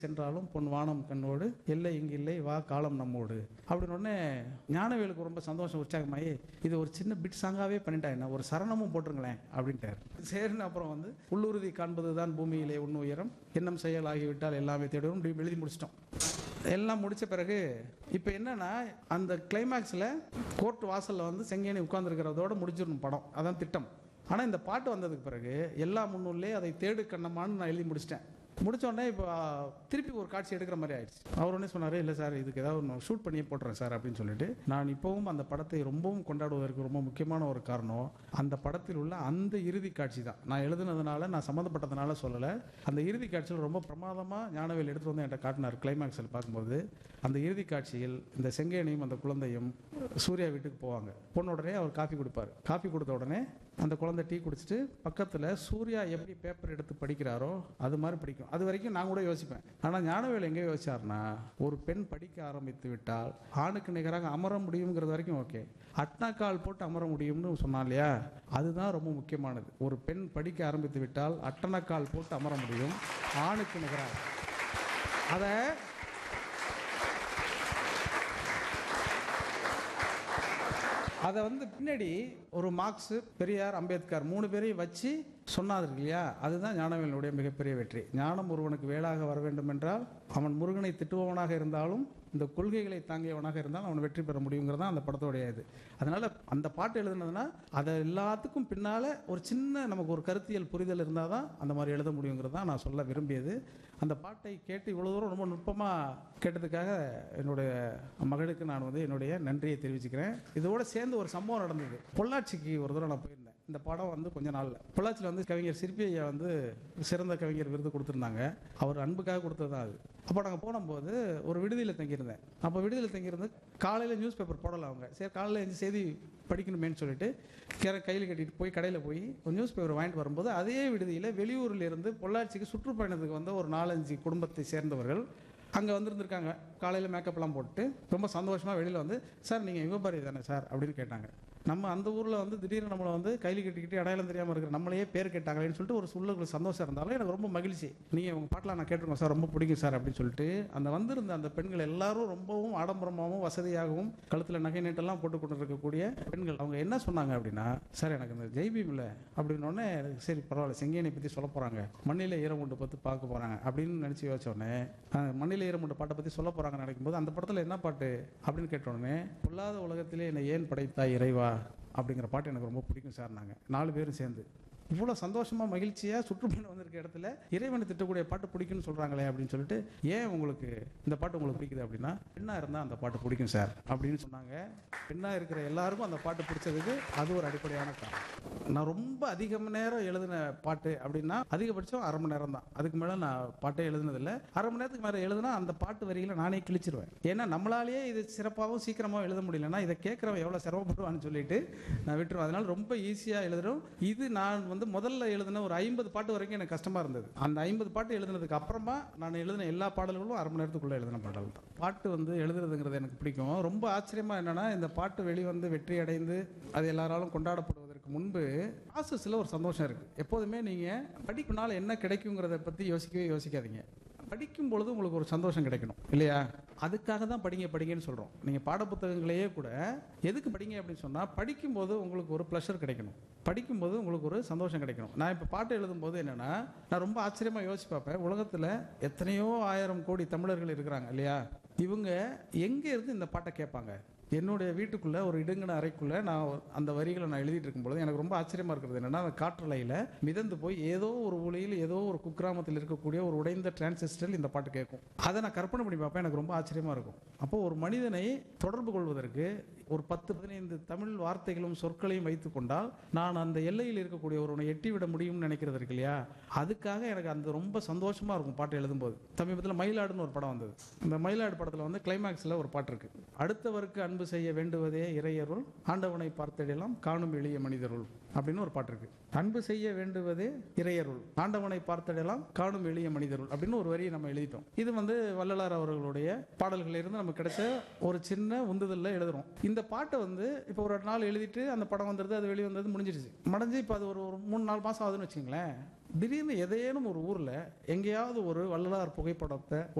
சென்றாலும் பொன் வானம் கண்ணோடு எல்லை இங்கு இல்லை வா காலம் நம்மோடு அப்படின்னு உடனே ஞானவேலுக்கு ரொம்ப சந்தோஷம் உற்சாகமாயி இது ஒரு சின்ன பிட் சாங்காவே பண்ணிட்டா என்ன ஒரு சரணமும் போட்டுருங்களேன் அப்படின்ட்டார் சரின்னு அப்புறம் வந்து உள்ளுறுதி காண்பது தான் பூமியிலே உன் உயரம் எண்ணம் செயல் ஆகிவிட்டால் எல்லாமே தேடுவோம் இப்படி எழுதி முடிச்சிட்டோம் எல்லாம் முடிச்ச பிறகு இப்போ என்னன்னா அந்த கிளைமேக்ஸில் கோர்ட் வாசலில் வந்து செங்கேணி உட்கார்ந்துருக்கிறதோட முடிச்சிடணும் படம் அதான் திட்டம் ஆனால் இந்த பாட்டு வந்ததுக்கு பிறகு எல்லா முன்னுள்ளே அதை தேடு கண்ணமான்னு நான் எழுதி முடிச்சிட்டேன் முடிச்ச உடனே இப்போ திருப்பி ஒரு காட்சி எடுக்கிற மாதிரி ஆயிடுச்சு அவர் உடனே சொன்னார் இல்லை சார் இதுக்கு ஏதாவது ஒன்று ஷூட் பண்ணியே போட்டுறேன் சார் அப்படின்னு சொல்லிட்டு நான் இப்போவும் அந்த படத்தை ரொம்பவும் கொண்டாடுவதற்கு ரொம்ப முக்கியமான ஒரு காரணம் அந்த படத்தில் உள்ள அந்த இறுதி காட்சி தான் நான் எழுதுனதுனால நான் சம்மந்தப்பட்டதுனால சொல்லலை அந்த இறுதி காட்சியில் ரொம்ப பிரமாதமாக ஞானவேல் எடுத்துட்டு வந்து என்கிட்ட காட்டினார் கிளைமேக்ஸில் பார்க்கும்போது அந்த இறுதி காட்சியில் இந்த செங்கேனியும் அந்த குழந்தையும் சூர்யா வீட்டுக்கு போவாங்க போன உடனே அவர் காஃபி கொடுப்பார் காஃபி கொடுத்த உடனே அந்த குழந்தை டீ குடிச்சிட்டு பக்கத்தில் சூர்யா எப்படி பேப்பர் எடுத்து படிக்கிறாரோ அது மாதிரி படிக்கும் அது வரைக்கும் நான் கூட யோசிப்பேன் ஆனால் ஞானவேல் எங்கே யோசிச்சார்னா ஒரு பெண் படிக்க ஆரம்பித்து விட்டால் ஆணுக்கு நிகராக அமர முடியுங்கிறது வரைக்கும் ஓகே அட்னாக்கால் போட்டு அமர முடியும்னு சொன்னா இல்லையா அதுதான் ரொம்ப முக்கியமானது ஒரு பெண் படிக்க ஆரம்பித்து விட்டால் அட்டனக்கால் போட்டு அமர முடியும் ஆணுக்கு நிகராக அதை அதை வந்து பின்னாடி ஒரு மார்க்ஸ் பெரியார் அம்பேத்கர் மூணு பேரையும் வச்சு சொன்னாது இருக்கு இல்லையா அதுதான் ஞானவேலனுடைய மிகப்பெரிய வெற்றி ஞானம் ஒருவனுக்கு வேளாக வர வேண்டும் என்றால் அவன் முருகனை திட்டுபவனாக இருந்தாலும் இந்த கொள்கைகளை தாங்கியவனாக இருந்தால் அவன் வெற்றி பெற முடியுங்கிறது தான் அந்த படத்தோடைய இது அதனால அந்த பாட்டு எழுதுனதுன்னா அதை எல்லாத்துக்கும் பின்னால ஒரு சின்ன நமக்கு ஒரு கருத்தியல் புரிதல் இருந்தால் தான் அந்த மாதிரி எழுத முடியுங்கிறது தான் நான் சொல்ல விரும்பியது அந்த பாட்டை கேட்டு இவ்வளோ தூரம் ரொம்ப நுட்பமாக கேட்டதுக்காக என்னுடைய மகளுக்கு நான் வந்து என்னுடைய நன்றியை தெரிவிச்சுக்கிறேன் இதோட சேர்ந்து ஒரு சம்பவம் நடந்தது பொள்ளாச்சிக்கு ஒரு தடவை நான் போயிருந்தேன் இந்த படம் வந்து கொஞ்ச நாள்ல பொள்ளாச்சியில் வந்து கவிஞர் சிற்பி ஐயா வந்து சிறந்த கவிஞர் விருது கொடுத்துருந்தாங்க அவர் அன்புக்காக கொடுத்தது தான் அது அப்போ நாங்கள் போனபோது ஒரு விடுதியில் தங்கியிருந்தேன் அப்போ விடுதியில் தங்கியிருந்து காலையில் நியூஸ் பேப்பர் போடல அவங்க சரி காலையில் எழுந்து செய்தி படிக்கணுமேன்னு சொல்லிட்டு கிற கையில் கட்டிட்டு போய் கடையில் போய் ஒரு நியூஸ் பேப்பர் வாங்கிட்டு வரும்போது அதே விடுதியில் வெளியூரில் இருந்து பொள்ளாச்சிக்கு சுற்றுப்பயணத்துக்கு வந்த ஒரு நாலஞ்சு குடும்பத்தை சேர்ந்தவர்கள் அங்கே வந்திருந்திருக்காங்க காலையில் மேக்கப்லாம் போட்டு ரொம்ப சந்தோஷமாக வெளியில் வந்து சார் நீங்கள் யுகபாரி தானே சார் அப்படின்னு கேட்டாங்க நம்ம அந்த ஊரில் வந்து திடீர்னு நம்மளை வந்து கையில் கட்டிக்கிட்டு அடையாளம் தெரியாமல் இருக்கிற நம்மளையே பேர் கேட்டாங்களேன்னு சொல்லிட்டு ஒரு உள்ளுக்குள்ள சந்தோஷம் இருந்தாலும் எனக்கு ரொம்ப மகிழ்ச்சி நீங்கள் உங்கள் பாட்டெலாம் நான் கேட்டிருக்கோம் சார் ரொம்ப பிடிக்கும் சார் அப்படின்னு சொல்லிட்டு அந்த வந்திருந்த அந்த பெண்கள் எல்லாரும் ரொம்பவும் ஆடம்பரமாகவும் வசதியாகவும் கழுத்தில் நகை நெட்டெல்லாம் போட்டு கொண்டு இருக்கக்கூடிய பெண்கள் அவங்க என்ன சொன்னாங்க அப்படின்னா சார் எனக்கு இந்த ஜெய்பீமில் அப்படின்னோடனே சரி பரவாயில்ல செங்கேனை பற்றி சொல்ல போகிறாங்க மண்ணில் ஈரமுண்டு பற்றி பார்க்க போகிறாங்க அப்படின்னு நினச்சி யோசிச்சோடனே மண்ணில் ஈரமுண்டு பாட்டை பற்றி சொல்ல போகிறாங்கன்னு நினைக்கும் போது அந்த படத்தில் என்ன பாட்டு அப்படின்னு கேட்டோடனே பொல்லாத உலகத்திலே என்னை ஏன் படைத்தாய் இறைவா அப்படிங்கிற பாட்டு எனக்கு ரொம்ப பிடிக்கும் சார் நாங்கள் நாலு பேரும் சேர்ந்து இவ்வளோ சந்தோஷமா மகிழ்ச்சியா சுற்றுப்பயணம் வந்திருக்க இடத்துல இறைவனை திட்டக்கூடிய பாட்டு பிடிக்கும்னு சொல்றாங்களே அப்படின்னு சொல்லிட்டு ஏன் உங்களுக்கு இந்த பாட்டு உங்களுக்கு பிடிக்குது அப்படின்னா பெண்ணா இருந்தா அந்த பாட்டு பிடிக்கும் சார் அப்படின்னு சொன்னாங்க பெண்ணா இருக்கிற எல்லாருக்கும் அந்த பாட்டு பிடிச்சதுக்கு அது ஒரு அடிப்படையான காரணம் நான் ரொம்ப அதிக நேரம் எழுதின பாட்டு அப்படின்னா அதிகபட்சம் அரை மணி நேரம் தான் அதுக்கு மேல நான் பாட்டே எழுதுனதில்லை அரை மணி நேரத்துக்கு மேலே எழுதுனா அந்த பாட்டு வரிகளை நானே கிழிச்சிருவேன் ஏன்னா நம்மளாலேயே இது சிறப்பாகவும் சீக்கிரமாகவும் எழுத முடியலன்னா இதை கேட்குறவன் எவ்வளோ சிரமப்படுவான்னு சொல்லிட்டு நான் விட்டுருவேன் அதனால ரொம்ப ஈஸியாக எழுதுறோம் இது நான் வந்து முதல்ல எழுதின ஒரு ஐம்பது பாட்டு வரைக்கும் எனக்கு கஷ்டமா இருந்தது அந்த ஐம்பது பாட்டு எழுதுனதுக்கு அப்புறமா நான் எழுதின எல்லா பாடல்களும் அரை மணி நேரத்துக்குள்ள எழுதின பாடல் தான் பாட்டு வந்து எழுதுறதுங்கிறது எனக்கு பிடிக்கும் ரொம்ப ஆச்சரியமா என்னன்னா இந்த பாட்டு வெளிவந்து வெற்றி அடைந்து அது எல்லாராலும் கொண்டாடப்படுவதற்கு முன்பு ப்ராசஸில் ஒரு சந்தோஷம் இருக்கு எப்போதுமே நீங்க படிப்புனால என்ன கிடைக்குங்கிறத பத்தி யோசிக்கவே யோசிக்காதீங்க படிக்கும் பொழுது உங்களுக்கு ஒரு சந்தோஷம் கிடைக்கணும் இல்லையா அதுக்காக தான் படிங்க படிங்கன்னு சொல்றோம் நீங்க பாடப்புத்தகங்களையே கூட எதுக்கு படிங்க அப்படின்னு சொன்னா படிக்கும்போது உங்களுக்கு ஒரு ப்ளஷர் கிடைக்கணும் படிக்கும்போது உங்களுக்கு ஒரு சந்தோஷம் கிடைக்கணும் நான் இப்போ பாட்டு எழுதும்போது என்னன்னா நான் ரொம்ப ஆச்சரியமா யோசிச்சு பார்ப்பேன் உலகத்துல எத்தனையோ ஆயிரம் கோடி தமிழர்கள் இருக்கிறாங்க இல்லையா இவங்க எங்க இருந்து இந்த பாட்டை கேட்பாங்க என்னுடைய வீட்டுக்குள்ள ஒரு இடுங்கின அறைக்குள்ள நான் அந்த வரிகளை நான் எழுதிட்டு இருக்கும்பொழுது எனக்கு ரொம்ப ஆச்சரியமா இருக்கிறது என்னன்னா அந்த காற்றலையில மிதந்து போய் ஏதோ ஒரு ஊழியில் ஏதோ ஒரு குக்கிராமத்தில் இருக்கக்கூடிய ஒரு உடைந்த டிரான்சிஸ்டரில் இந்த பாட்டு கேட்கும் அதை நான் கற்பனை பண்ணி பார்ப்பேன் எனக்கு ரொம்ப ஆச்சரியமா இருக்கும் அப்போ ஒரு மனிதனை தொடர்பு கொள்வதற்கு ஒரு பத்து பதினைந்து தமிழ் வார்த்தைகளும் சொற்களையும் வைத்துக் கொண்டால் நான் அந்த எல்லையில் இருக்கக்கூடிய ஒருவனை எட்டிவிட முடியும்னு நினைக்கிறது இருக்கு இல்லையா அதுக்காக எனக்கு அந்த ரொம்ப சந்தோஷமா இருக்கும் பாட்டு எழுதும்போது சமீபத்தில் மயிலாடுன்னு ஒரு படம் வந்தது இந்த மயிலாடு படத்தில் வந்து கிளைமேக்ஸில் ஒரு பாட்டு இருக்கு அடுத்தவருக்கு அன்பு செய்ய வேண்டுவதே இறையருள் ஆண்டவனை பார்த்தெல்லாம் காணும் எளிய மனிதருள் அப்படின்னு ஒரு பாட்டு இருக்கு அன்பு செய்ய வேண்டுவதே இறையருள் ஆண்டவனை பார்த்தெல்லாம் காணும் எளிய மனிதருள் அப்படின்னு ஒரு வரியை நம்ம எழுதிட்டோம் இது வந்து வள்ளலார் அவர்களுடைய பாடல்கள் இருந்து நமக்கு கிடைச்ச ஒரு சின்ன உந்துதல்ல எழுதுறோம் இந்த பாட்டை வந்து இப்போ ஒரு நாள் எழுதிட்டு அந்த படம் வந்துருது அது வெளியே வந்தது முடிஞ்சிடுச்சு முடிஞ்சு இப்போ அது ஒரு ஒரு மூணு நாலு மாசம் ஆகுதுன்னு வச்சுங்களேன் திடீர்னு எதேனும் ஒரு ஊரில் எங்கேயாவது ஒரு வள்ளலார் புகைப்படத்தை